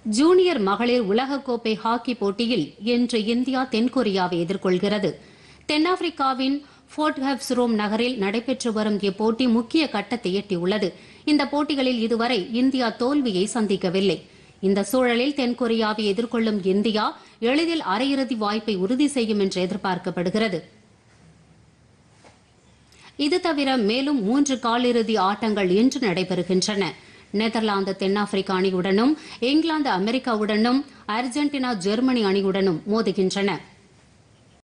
junior மகளிர் உலகக்கோப்பை hockey போட்டியில் இன்று இந்தியா தென்கொரியாவை எதிர்கொள்கிறது தென்னாப்பிரிக்காவின் ஃபோர்ட் ஹெப்ஸ்ரோம் நகரில் நடைபெற்று வரும் இப்போட்டி முக்கிய கட்டத்தை எட்டியுள்ளது இந்த போட்டிகளில் இதுவரை இந்தியா தோல்வியை சந்திக்கவில்லை இந்த சூழலில் தென்கொரியாவை எதிர்கொள்ளும் இந்தியா எளிதில் அரையிறுதி வாய்ப்பை உறுதி செய்யும் என்று எதிர்பார்க்கப்படுகிறது இது தவிர மேலும் மூன்று காலிறுதி ஆட்டங்கள் இன்று நடைபெறுகின்றன நெதர்லாந்து தென்னாப்பிரிக்கா அணியுடனும் இங்கிலாந்து அமெரிக்காவுடனும் அர்ஜென்டினா ஜெர்மனி அணியுடனும் மோதுகின்றன